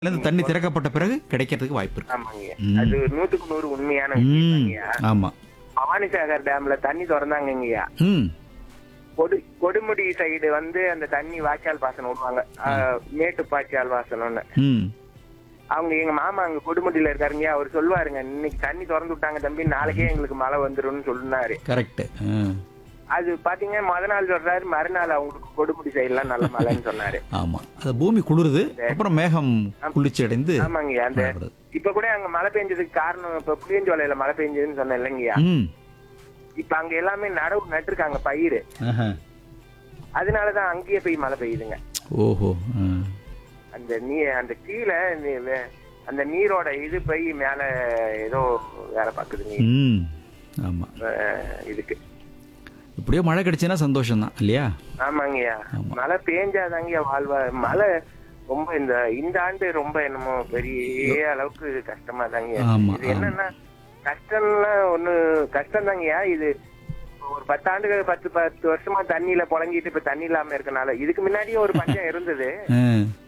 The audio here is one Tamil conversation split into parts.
இந்த தண்ணி திறக்கப்பட்ட பிறகு கிடைக்கிறதுக்கு வாய்ப்பு இருக்கு ஆமாங்க ம். அது நூத்துக்கு நூறு உண்மையான ம் விஷயம்ங்கய்யா ஆமா பவானி சாகர் டேம்ல தண்ணி திறந்தாங்கய்யா ம் கொடு கொடுமுடி சைடு வந்து அந்த தண்ணி வாய்க்கால் பாசனம் விடுவாங்க ஆஹ், மேட்டு பாய்ச்சால் வாசனம்னு ம் அவங்க எங்க மாமா அங்க கொடுமுடியில இருக்காருங்க அவர் சொல்லுவாருங்க இன்னைக்கு தண்ணி திறந்து விட்டாங்க தம்பி நாளைக்கே எங்களுக்கு மழை வந்துரும்னு சொன்னாரு கரெக்ட் அது பாத்தீங்கன்னா முத நாள் சொல்றாரு மறுநாள் அவங்களுக்கு கொடுமுடி சைடுலாம் நல்ல மழைன்னு சொன்னாரு ஆமா அது பூமி குளிருது அப்புறம் மேகம் குளிர்ச்சி அடைந்து ஆமாங்கய்யா அந்த மழை வருது. இப்ப கூட அங்க மழை பெஞ்சதுக்கு காரணம் இப்ப புளியஞ்சோலையில மழை பெஞ்சதுன்னு சொன்னேன் இல்லைங்கய்யா ம் இப்ப அங்க எல்லாமே நடவு நட்டுருக்காங்க பயிர் ஆஹா. அதனாலதான் அங்கேயே போய் மழை பெய்யுதுங்க ஓஹோ ஆ. அந்த நீ அந்த கீழே நீ வே- அந்த நீரோட இது போய் மேல ஏதோ வேலை பாக்குதுங்க ம் ஆமா அஹ், இதுக்கு இப்படியோ மழை கிடைச்சுன்னா சந்தோஷம் தான் இல்லையா ஆமாங்கய்யா மழை பேஞ்சாதாங்கய்யா வாழ்வா மழை ரொம்ப இந்த இந்த ஆண்டு ரொம்ப என்னமோ பெரிய அளவுக்கு கஷ்டமா தாங்க ஆமா, இது என்னன்னா கஷ்டம்லாம் ஒண்ணு கஷ்டம் தாங்கய்யா இது ஒரு பத்து ஆண்டுகள் பத்து பத்து வருஷமா தண்ணியில புழங்கிட்டு இப்ப தண்ணி இல்லாம இருக்கனால இதுக்கு முன்னாடியே ஒரு பஞ்சம் இருந்தது ஆ.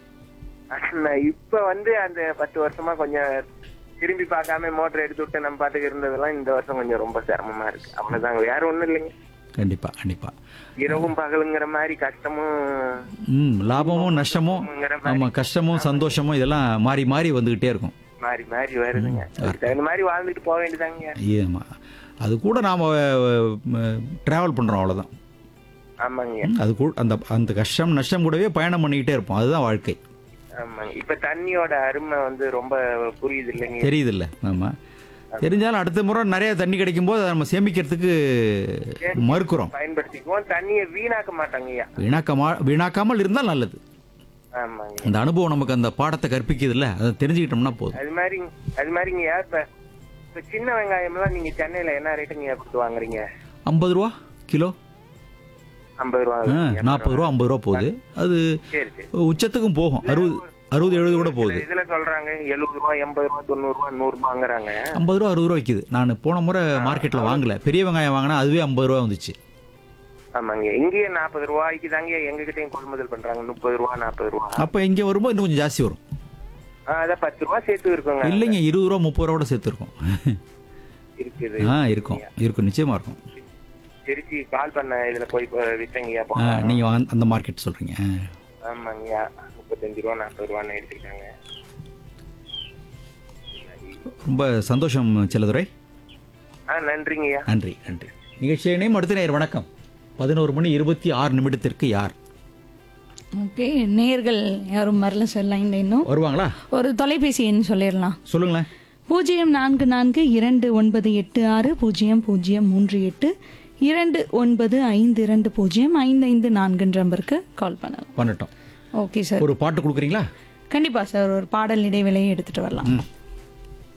ஆனா இப்ப வந்து அந்த பத்து வருஷமா கொஞ்சம் திரும்பி பார்க்காம மோட்டர் எடுத்து விட்டு நம்ம பாட்டுக்கு இருந்ததெல்லாம் இந்த வருஷம் கொஞ்சம் ரொம்ப சிரமமா இருக்கு அவ்வளவுதாங்க வேற ஒண்ணும் இல்லைங்க கண்டிப்பா கண்டிப்பா இரவும் பகலுங்கிற மாதிரி கஷ்டமும் ம் லாபமும் நஷ்டமும் ஆமா கஷ்டமும் சந்தோஷமும் இதெல்லாம் மாறி மாறி வந்துகிட்டே இருக்கும் மாறி மாறி வருதுங்க அதுக்கு தகுந்த மாதிரி வாழ்ந்துட்டு போக வேண்டியதாங்க ஏமா அது கூட நாம் ட்ராவல் பண்ணுறோம் அவ்வளோதான் ஆமாங்க அது கூட அந்த அந்த கஷ்டம் நஷ்டம் கூடவே பயணம் பண்ணிக்கிட்டே இருப்போம் அதுதான் வாழ்க்கை ஆமாங்க இப்ப தண்ணியோட அருமை வந்து ரொம்ப புரியுது இல்லைங்க தெரியுதில்ல ஆமாம் தெரிஞ்சாலும் அடுத்த முறை நிறைய தண்ணி கிடைக்கும் போது அதை நம்ம சேமிக்கிறதுக்கு மறுக்கிறோம் பயன்படுத்திக்குவோம் தண்ணியை வீணாக்க மாட்டாங்கய்யா வீணாக்கமா வீணாக்காமல் இருந்தால் நல்லது ஆமாங்க அந்த அனுபவம் நமக்கு அந்த பாடத்தை கற்பிக்குதுல்ல அதை தெரிஞ்சுக்கிட்டோம்னா போதும் அது மாதிரி அது மாதிரிங்கய்யா இப்ப இப்ப சின்ன வெங்காயம்லாம் நீங்க சென்னையில என்ன ரேட்டுங்கய்யா கொடுத்து வாங்குறீங்க ஐம்பது ரூபா கிலோ ஐம்பது ரூபா நாற்பது ரூபா ஐம்பது ரூபா போகுது அது சரி சரி உச்சத்துக்கும் போகும் அறுபது அறுபது எழுபது கூட போகுது இதுல சொல்றாங்க எழுபது ரூபா எண்பது ரூபா தொண்ணூறு ரூபா நூறு ரூபாங்கிறாங்க ஐம்பது ரூபா அறுபது ரூபா விற்கிது நான் போன முறை மார்க்கெட்டில் வாங்கல பெரிய வெங்காயம் வாங்கினா அதுவே ஐம்பது ரூபா வந்துச்சு ஆமாங்க இங்கேயே நாற்பது ரூபாய்க்கு தாங்க எங்க கிட்டயும் கொள்முதல் பண்றாங்க முப்பது ரூபா நாற்பது ரூபா அப்போ இங்கே வரும்போது இன்னும் கொஞ்சம் ஜாஸ்தி வரும் ஆ, அதான் பத்து ரூபா சேர்த்து இருக்குங்க இல்லைங்க இருபது ரூபா முப்பது ரூபா கூட சேர்த்துருக்கோம் இருக்குது ஆ இருக்கும் இருக்கும் நிச்சயமா இருக்கும் திருச்சி கால் பண்ண இதுல போய் வித்தங்கய்யா ஆ நீங்கள் அந்த மார்க்கெட் சொல்கிறீங்க ஆமாங்கய்யா முப்பத்தஞ்சு ரூபா நாற்பது ரூபான்னு எடுத்துக்கிட்டாங்க ரொம்ப சந்தோஷம் செல்லதுரை ஆ நன்றிங்கய்யா நன்றி நன்றி நிகழ்ச்சியை நேம் அடுத்த நேர் வணக்கம் பதினோரு மணி இருபத்தி ஆறு நிமிடத்திற்கு யார் ஓகே நேர்கள் யாரும் வரல சொல்லலாம் இந்த இன்னும் வருவாங்களா ஒரு தொலைபேசி எண் சொல்லிடலாம் சொல்லுங்களேன் பூஜ்ஜியம் நான்கு நான்கு இரண்டு ஒன்பது எட்டு ஆறு பூஜ்ஜியம் பூஜ்ஜியம் மூன்று எட்டு இரண்டு ஒன்பது ஐந்து இரண்டு பூஜ்ஜியம் ஐந்து ஐந்து நான்குன்ற நம்பருக்கு கால் பண்ணலாம் பண்ணட்டும் ஓகே சார் ஒரு பாட்டு கொடுக்குறீங்களா கண்டிப்பா சார் ஒரு பாடல் இடைவேளையை எடுத்துட்டு வரலாம் ம்